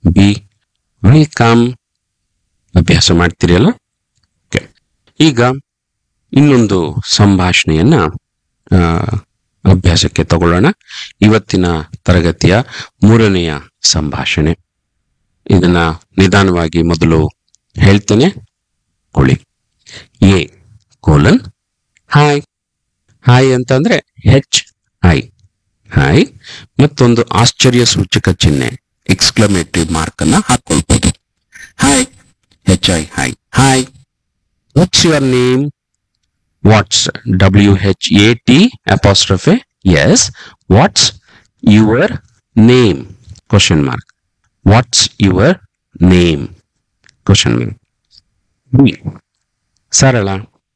B welcome ಅಭ್ಯಾಸ ಮಾಡ್ತೀರಲ್ಲ okay ಈಗ ಇನ್ನೊಂದು ಸಂಭಾಷಣೆಯನ್ನ ಆ, ಅಭ್ಯಾಸಕ್ಕೆ ತಗೊಳ್ಳೋಣ ಇವತ್ತಿನ ತರಗತಿಯ ಮೂರನೆಯ ಸಂಭಾಷಣೆ ಇದನ್ನ ನಿಧಾನವಾಗಿ ಮೊದಲು ಹೇಳ್ತೇನೆ ಕೊಳ್ಳಿ ಎ ಕೋಲನ್ ಹಾಯ್ ಹಾಯ್ ಅಂತಂದ್ರೆ ಹೆಚ್ ಐ ಹಾಯ್ ಮತ್ತೊಂದು ಆಶ್ಚರ್ಯ ಸೂಚಕ ಚಿಹ್ನೆ ಎಕ್ಸ್ಕ್ಲಮೇಟರಿ ಮಾರ್ಕ್ ಅನ್ನ ಹಾಕೊಳ್ಬಹುದು hi H I hi hi what's your name what's W H A T apostrophe S what's your name question mark what's your name question mark B Sarala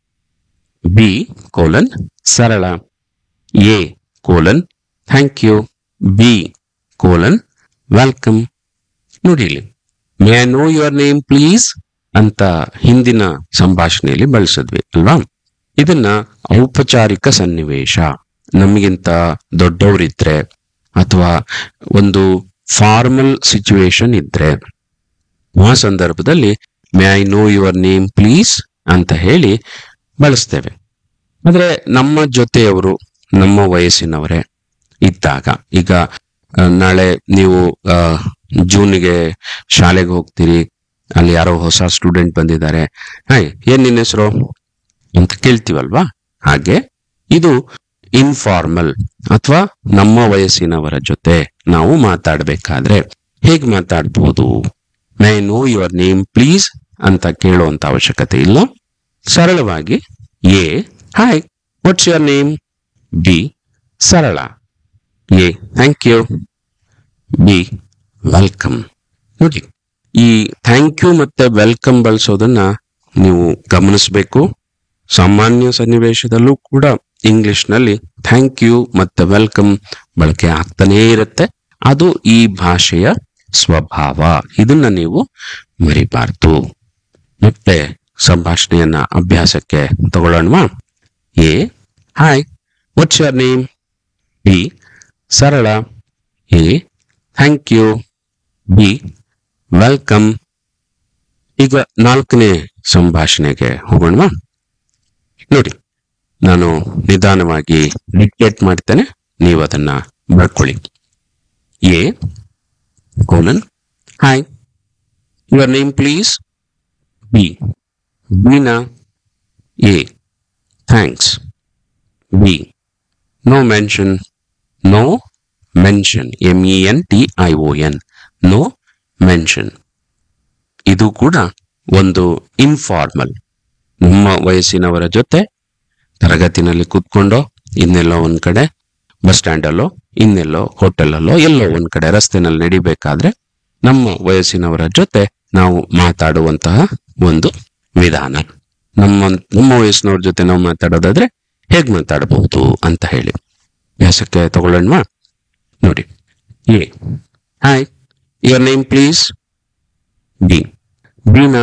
B colon Sarala A colon thank you B colon welcome ನೋಡಿ ಇಲ್ಲಿ may I know your name please ಅಂತ ಹಿಂದಿನ ಸಂಭಾಷಣೆಯಲ್ಲಿ ಬಳಸಿದ್ವಿ ಅಲ್ವಾ ಇದನ್ನ ಔಪಚಾರಿಕ ಸನ್ನಿವೇಶ ನಮಗಿಂತ ದೊಡ್ಡವರಿದ್ರೆ ಅಥವಾ ಒಂದು ಫಾರ್ಮಲ್ ಸಿಚುವೇಶನ್ ಇದ್ರೆ ಆ ಸಂದರ್ಭದಲ್ಲಿ may I know your name please ಅಂತ ಹೇಳಿ ಬಳಸ್ತೇವೆ ಆದ್ರೆ ನಮ್ಮ ಜೊತೆಯವರು ನಮ್ಮ ವಯಸ್ಸಿನವರೇ ಇದ್ದಾಗ ಈಗ ಆ, ನಾಳೆ ನೀವು ಆ, ಜೂನ್ಗೆ ಶಾಲೆಗೆ ಹೋಗ್ತೀರಿ ಅಲ್ಲಿ ಯಾರೋ ಹೊಸ ಸ್ಟೂಡೆಂಟ್ ಬಂದಿದ್ದಾರೆ ಹಾಯ್ ಏನ್ ನಿನ್ನ ಹೆಸರು ಅಂತ ಕೇಳ್ತೀವಲ್ವಾ ಹಾಗೆ ಇದು ಇನ್ಫಾರ್ಮಲ್ ಅಥವಾ ನಮ್ಮ ವಯಸ್ಸಿನವರ ಜೊತೆ ನಾವು ಮಾತಾಡ್ಬೇಕಾದ್ರೆ ಹೇಗ್ ಮಾತಾಡ್ಬೋದು my know your name please ಅಂತ ಕೇಳುವಂತ ಅವಶ್ಯಕತೆ ಇಲ್ಲ ಸರಳವಾಗಿ A hi what's your name B Sarala A thank you B welcome ನೋಡಿ ಈ ಥ್ಯಾಂಕ್ ಯು ಮತ್ತೆ ವೆಲ್ಕಮ್ ಬಳಸೋದನ್ನ ನೀವು ಗಮನಿಸಬೇಕು ಸಾಮಾನ್ಯ ಸನ್ನಿವೇಶದಲ್ಲೂ ಕೂಡ ಇಂಗ್ಲಿಷ್ ನಲ್ಲಿ ಥ್ಯಾಂಕ್ ಯು ಮತ್ತೆ ವೆಲ್ಕಮ್ ಬಳಕೆ ಆಗ್ತಾನೇ ಇರುತ್ತೆ ಅದು ಈ ಭಾಷೆಯ ಸ್ವಭಾವ ಇದನ್ನ ನೀವು ಮರಿಬಾರ್ದು ಮತ್ತೆ ಸಂಭಾಷಣೆಯನ್ನ ಅಭ್ಯಾಸಕ್ಕೆ ತಗೊಳ್ಳೋಣವಾ A hi what's your name B Sarala A thank you B welcome ಈಗ ನಾಲ್ಕನೇ ಸಂಭಾಷಣೆಗೆ ಹೋಗೋಣವಾ ನೋಡಿ ನಾನು ನಿಧಾನವಾಗಿ ಡಿಕ್ಟೇಟ್ ಮಾಡ್ತೇನೆ ನೀವು ಅದನ್ನ ಬರ್ಕೊಳ್ಳಿ A colon hi your name please B Beena A thanks B no mention no mention M E N T I O N no mention ಇದು ಕೂಡ ಒಂದು ಇನ್ಫಾರ್ಮಲ್ ನಮ್ಮ ವಯಸ್ಸಿನವರ ಜೊತೆ ತರಗತಿನಲ್ಲಿ ಕೂತ್ಕೊಂಡೋ ಇನ್ನೆಲ್ಲೋ ಒಂದ್ ಕಡೆ ಬಸ್ ಸ್ಟ್ಯಾಂಡಲ್ಲೋ ಇನ್ನೆಲ್ಲೋ ಹೋಟೆಲಲ್ಲೋ ಎಲ್ಲೋ ಒಂದ್ ಕಡೆ ರಸ್ತೆನಲ್ಲಿ ನಡಿಬೇಕಾದ್ರೆ ನಮ್ಮ ವಯಸ್ಸಿನವರ ಜೊತೆ ನಾವು ಮಾತಾಡುವಂತಹ ಒಂದು ವಿಧಾನ ನಮ್ಮ ನಮ್ಮ ವಯಸ್ಸಿನವ್ರ ಜೊತೆ ನಾವು ಮಾತಾಡೋದಾದ್ರೆ ಹೇಗ್ ಮಾತಾಡಬಹುದು ಅಂತ ಹೇಳಿ ಅಭ್ಯಾಸಕ್ಕೆ ತಗೊಳ್ಳೋಣವಾ ನೋಡಿ A hi your name please B Beena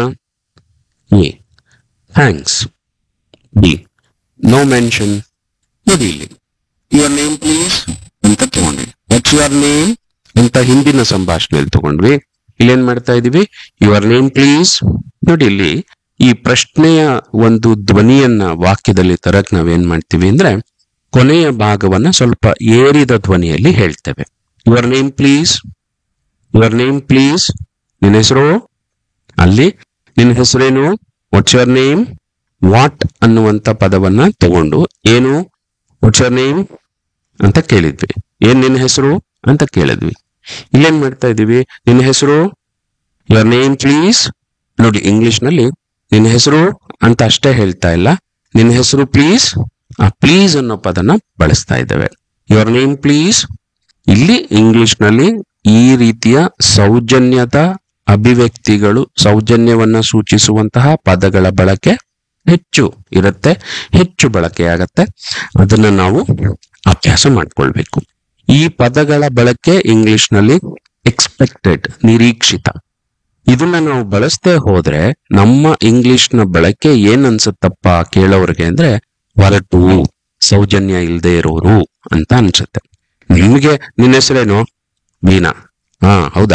A thanks B no mention ನೋಡಿ ಇಲ್ಲಿ ಯುವರ್ ನೇಮ್ ಪ್ಲೀಸ್ ಅಂತ ತಗೊಂಡ್ವಿ ವಾಟ್ಸ್ ಯುವರ್ ನೇಮ್ ಅಂತ ಹಿಂದಿನ ಸಂಭಾಷಣೆಯಲ್ಲಿ ತಗೊಂಡ್ವಿ ಇಲ್ಲೇನ್ ಮಾಡ್ತಾ ಇದೀವಿ ಯುವರ್ ನೇಮ್ ಪ್ಲೀಸ್ ನೋಡಿ ಇಲ್ಲಿ ಈ ಪ್ರಶ್ನೆಯ ಒಂದು ಧ್ವನಿಯನ್ನ ವಾಕ್ಯದಲ್ಲಿ ತರಕ್ ನಾವೇನ್ ಮಾಡ್ತೀವಿ ಅಂದ್ರೆ ಕೊನೆಯ ಭಾಗವನ್ನ ಸ್ವಲ್ಪ ಏರಿದ ಧ್ವನಿಯಲ್ಲಿ ಹೇಳ್ತೇವೆ your name please your name please ನಿನ್ನ ಹೆಸರು ಅಲ್ಲಿ ನಿನ್ನ ಹೆಸರೇನು ವಾಟ್ಸ್ ಯುವರ್ ನೇಮ್ ವಾಟ್ ಅನ್ನುವಂತ ಪದವನ್ನ ತಗೊಂಡು ಏನು ವಾಟ್ಸ್ ಯುವರ್ ನೇಮ್ ಅಂತ ಕೇಳಿದ್ವಿ ಏನ್ ನಿನ್ನ ಹೆಸರು ಅಂತ ಕೇಳಿದ್ವಿ ಇಲ್ಲೇನ್ ಮಾಡ್ತಾ ಇದೀವಿ ನಿನ್ನ ಹೆಸರು ಯುವರ್ ನೇಮ್ ಪ್ಲೀಸ್ ನೋಡಿ ಇಂಗ್ಲಿಷ್ ನಲ್ಲಿ ನಿನ್ನ ಹೆಸರು ಅಂತ ಅಷ್ಟೇ ಹೇಳ್ತಾ ಇಲ್ಲ ನಿನ್ನ ಹೆಸರು ಪ್ಲೀಸ್ ಆ ಪ್ಲೀಸ್ ಅನ್ನೋ ಪದನ ಬಳಸ್ತಾ ಇದ್ದೇವೆ ಯುವರ್ ನೇಮ್ ಪ್ಲೀಸ್ ಇಲ್ಲಿ ಇಂಗ್ಲಿಷ್ ನಲ್ಲಿ ಈ ರೀತಿಯ ಸೌಜನ್ಯದ ಅಭಿವ್ಯಕ್ತಿಗಳು ಸೌಜನ್ಯವನ್ನ ಸೂಚಿಸುವಂತಹ ಪದಗಳ ಬಳಕೆ ಹೆಚ್ಚು ಇರುತ್ತೆ ಹೆಚ್ಚು ಬಳಕೆಯಾಗತ್ತೆ ಅದನ್ನ ನಾವು ಅಭ್ಯಾಸ ಮಾಡ್ಕೊಳ್ಬೇಕು ಈ ಪದಗಳ ಬಳಕೆ ಇಂಗ್ಲಿಷ್ ನಲ್ಲಿ ಎಕ್ಸ್ಪೆಕ್ಟೆಡ್ ನಿರೀಕ್ಷಿತ ಇದನ್ನ ನಾವು ಬಳಸದೆ ಹೋದ್ರೆ ನಮ್ಮ ಇಂಗ್ಲಿಷ್ ನ ಬಳಕೆ ಏನ್ ಅನ್ಸುತ್ತಪ್ಪ ಕೇಳೋರ್ಗೆ ಅಂದ್ರೆ ಹೊರಟು ಸೌಜನ್ಯ ಇಲ್ಲದೆ ಇರೋರು ಅಂತ ಅನ್ಸುತ್ತೆ ನಿಮ್ಗೆ ನಿನ್ನ ಹೆಸರೇನು ಮೀನಾ ಹಾ ಹೌದಾ